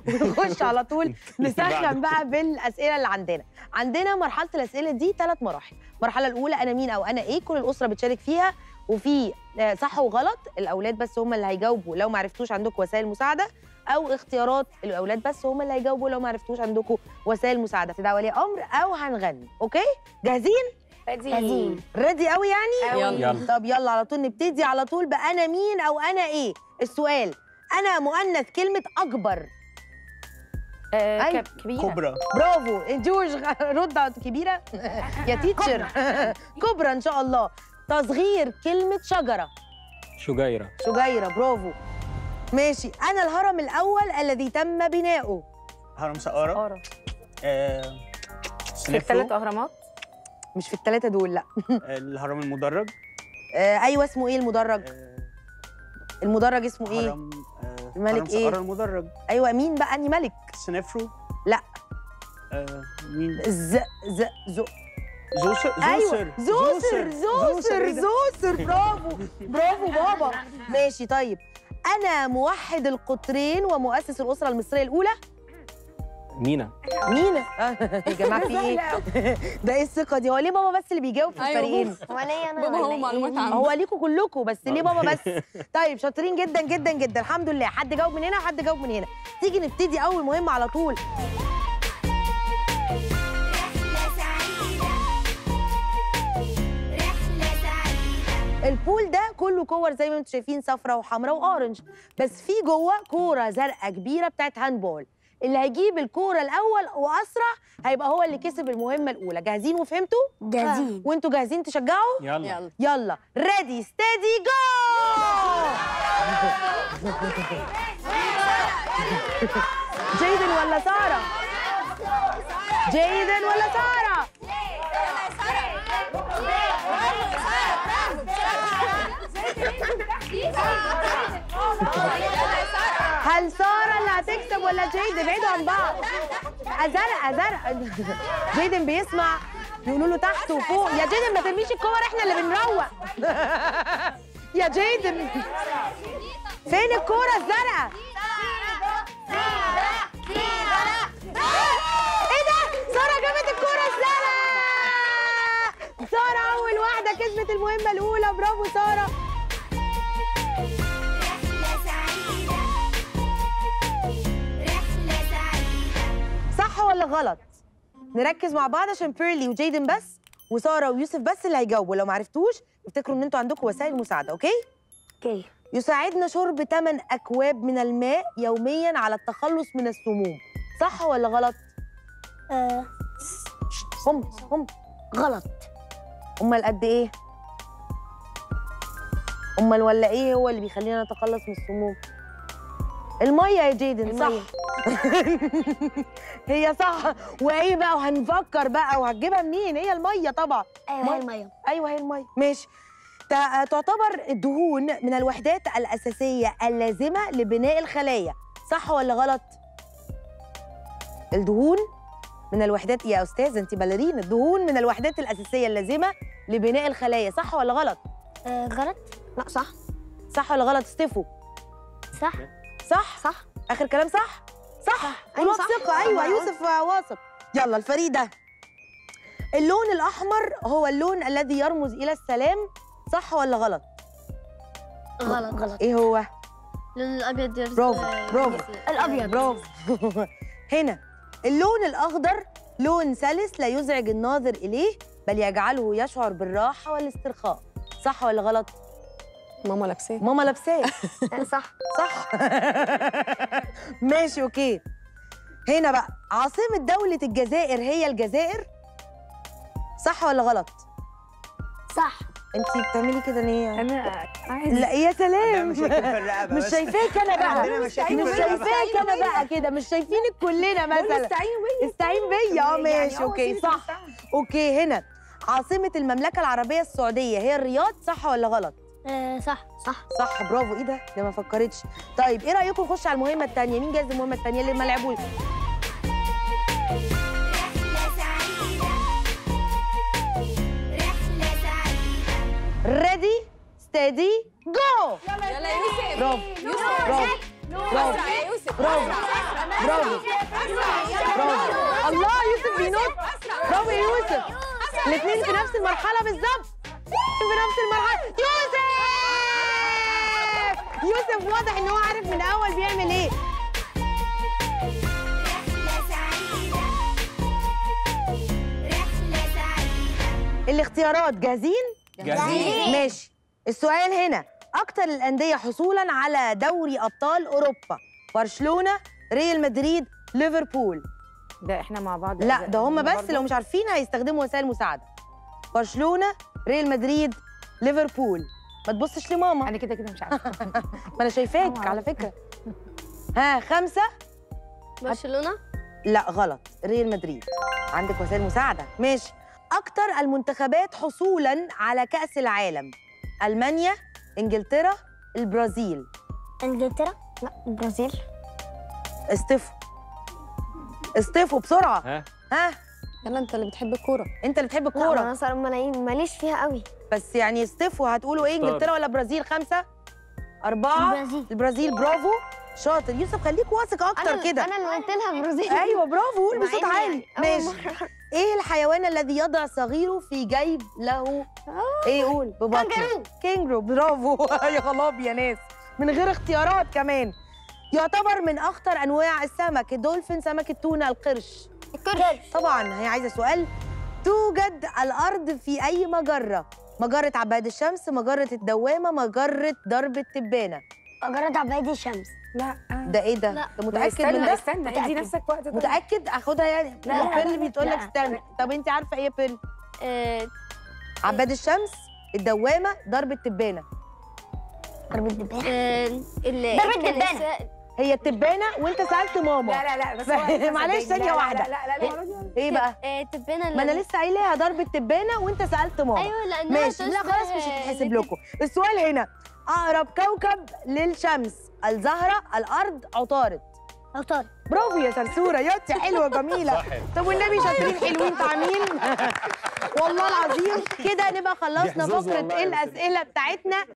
ونخش على طول نسخن بقى بالاسئله اللي عندنا عندنا مرحله الاسئله دي ثلاث مراحل المرحله الاولى انا مين او انا ايه كل الاسره بتشارك فيها وفي آه، صح وغلط الاولاد بس هم اللي هيجاوبوا لو ما عرفتوش عندكم وسائل مساعده او اختيارات الاولاد بس هم اللي هيجاوبوا لو ما عرفتوش عندكم وسائل مساعده في ولي امر او هنغني اوكي جاهزين قديم ريدي قوي يعني يلا. يلا طب يلا على طول نبتدي على طول بانا مين او انا ايه السؤال انا مؤنث كلمه اكبر أيوة. كبيرة كبرى برافو جورج رد على كبيره يا تيتشر كبرى ان شاء الله تصغير كلمه شجره شجيرة شجيره برافو ماشي انا الهرم الاول الذي تم بناؤه هرم سقارة قارة آه، في الثلاث سنفرو أهرامات مش في الثلاثه دول لا الهرم المدرج آه ايوه اسمه ايه المدرج آه، المدرج اسمه ايه هرم آه، الملك هرم إيه؟ سقارة المدرج ايوه مين بقى اني ملك سنفرو لا. آه، مين ز ز زو زوسر ايوه زوسر زوسر إيه ده؟ زوسر برافو برافو بابا ماشي طيب انا موحد القطرين ومؤسس الاسره المصريه الاولى مينا مين آه، يا جماعه في ايه ده ايه الثقه دي هو ليه بابا بس اللي بيجاوب في أيوة. الفريقين وليا أنا بابا هو معلومات عامة هو ليكوا كلكم بس ليه بابا بس طيب شاطرين جدا جدا جدا الحمد لله حد جاوب من هنا وحد جاوب من هنا تيجي نبتدي اول مهمه على طول رحلة سعيدة رحلة سعيدة البول ده كله كور زي ما انتم شايفين صفراء وحمراء واورنج بس في جوه كوره زرقاء كبيره بتاعت هاندبول اللي هيجيب الكوره الاول واسرع هيبقى هو اللي كسب المهمه الاولى جاهزين وفهمتوا جاهزين وانتوا جاهزين تشجعوا يلا يلا يلا ريدي ستيدي جو جيدن ولا ساره جيدن ولا ساره هل ساره اللي هتكسب ولا جيدن بعيدوا عن بعض ازرق ازرق جيدن بيسمع بيقولوا له تحت وفوق يا جيدن ما ترميش الكور احنا اللي بنروق يا جيدن فين الكوره الزرقاء ايه ده ساره جابت الكوره الزرقاء ساره اول واحده كسبت المهمه الاولى برافو ساره رحلة سعيدة رحلة سعيدة صح ولا غلط نركز مع بعض عشان بيرلي وجيدن بس وساره ويوسف بس اللي هيجاوبوا لو ما عرفتوش افتكروا ان انتوا عندكم وسائل مساعده اوكي اوكي يساعدنا شرب 8 اكواب من الماء يوميا على التخلص من السموم صح ولا غلط هم هم غلط امال قد ايه امال ولا ايه هو اللي بيخلينا نتخلص من السموم الميه يا جيدن صح المية. هي صح وايه بقى وهنفكر بقى وهتجيبها منين هي الميه طبعا ايوه هي المية ايوه هي الميه ماشي تع- تعتبر الدهون من الوحدات الاساسيه اللازمه لبناء الخلايا صح ولا غلط الدهون من الوحدات يا استاذ انت باليرين الدهون من الوحدات الاساسيه اللازمه لبناء الخلايا صح ولا غلط غلط لا صح صح ولا غلط ستيفو صح صح صح اخر كلام صح صح أيوة ولو صح. ثقه ايوه يوسف واثق يلا الفريق ده اللون الاحمر هو اللون الذي يرمز الى السلام صح ولا غلط غلط غلط ايه هو اللون الابيض يرز- برافو آه، برافو الابيض برافو هنا اللون الاخضر لون سلس لا يزعج الناظر اليه بل يجعله يشعر بالراحه والاسترخاء صح ولا غلط ماما لابساه ماما لابساه صح صح ماشي اوكي هنا بقى عاصمة دولة الجزائر هي الجزائر صح ولا غلط؟ صح انت بتعملي كده ليه؟ انا عادي لا يا سلام مشاكل في الرقبة مش بس. شايفاك انا بقى عندنا مشاكل مش في الرقبة. شايفاك انا بقى كده مش شايفينك كلنا مثلا استعين بيا استعين بيا اه ماشي اوكي صح اوكي هنا عاصمة المملكة العربية السعودية هي الرياض صح ولا غلط؟ صح صح صح برافو ايه ده؟ ده ما فكرتش طيب ايه رأيكم نخش على المهمة الثانية؟ مين جاهز المهمة الثانية اللي ما لعبوش؟ رحلة سعيدة رحلة سعيدة ريدي ستيدي جو يلا يا يوسف برافو يوسف برافو برافو يا يوسف برافو برافو برافو الله يوسف بينط برافو يا يوسف الاثنين في نفس المرحله بالظبط في نفس المرحله يوسف يوسف واضح ان هو عارف من الاول بيعمل ايه رحلة سعيدة رحلة سعيدة الاختيارات جاهزين جاهزين ماشي السؤال هنا اكتر الانديه حصولا على دوري ابطال اوروبا برشلونه ريال مدريد ليفربول ده احنا مع بعض لا ده هم بس لو مش عارفين هيستخدموا وسائل مساعده برشلونه ريال مدريد ليفربول ما تبصش لماما انا كده كده مش عارفه ما انا شايفاك ماما على فكره ها خمسه برشلونه لا غلط ريال مدريد عندك وسائل مساعده ماشي اكتر المنتخبات حصولا على كاس العالم المانيا انجلترا البرازيل انجلترا لا البرازيل استفوا استفوا بسرعه ها ها يلا انت اللي بتحب الكوره انت اللي بتحب لا الكوره انا صار ملايين ماليش فيها قوي بس يعني استفوا هتقولوا ايه اختار. انجلترا ولا برازيل خمسه اربعه البرازيل. البرازيل برافو شاطر يوسف خليك واثق اكتر كده انا اللي قلت لها برازيل ايوه برافو قول مع بصوت إني عالي يعني أول ماشي مرة. ايه الحيوان الذي يضع صغيره في جيب له ايه قول ببطنه كانجارو. كينجرو برافو يا خلاب يا ناس من غير اختيارات كمان يعتبر من اخطر انواع السمك الدولفين سمك التونه القرش الكرش طبعا هي عايزه سؤال توجد الارض في اي مجره مجره عباد الشمس مجره الدوامه مجره درب التبانه أجرد عبادي الشمس لا ده ايه ده لا. انت متاكد من ده استنى ادي متأكد. نفسك وقت طيب. متاكد اخدها يعني لا، لا، بيل لا، بتقول لك لا. استنى طب انت عارفه ايه بيل آه، عباد الشمس الدوامه درب التبانه ضرب الدبانة ضرب الدبانة. هي التبانه وانت سالت ماما لا لا لا بس ف- هو- معلش صدقني. ثانية لا، لا، واحدة. لا لا لا إيه؟ المرة دي- ايه بقى تبانة ما انا لسه قايلاها ضرب التبانه وانت سالت ماما ايوه لانها ماشي لا تشبه خلاص مش هتتحسب لكم السؤال هنا اقرب كوكب للشمس الزهره الارض عطارد عطارد برافو يا سرسوره يوتي حلوه جميله صح طب والنبي شاطرين حلوين طعمين والله العظيم كده نبقى خلصنا دي حظوظ فقره والله ايه يا أستاذ. الاسئله بتاعتنا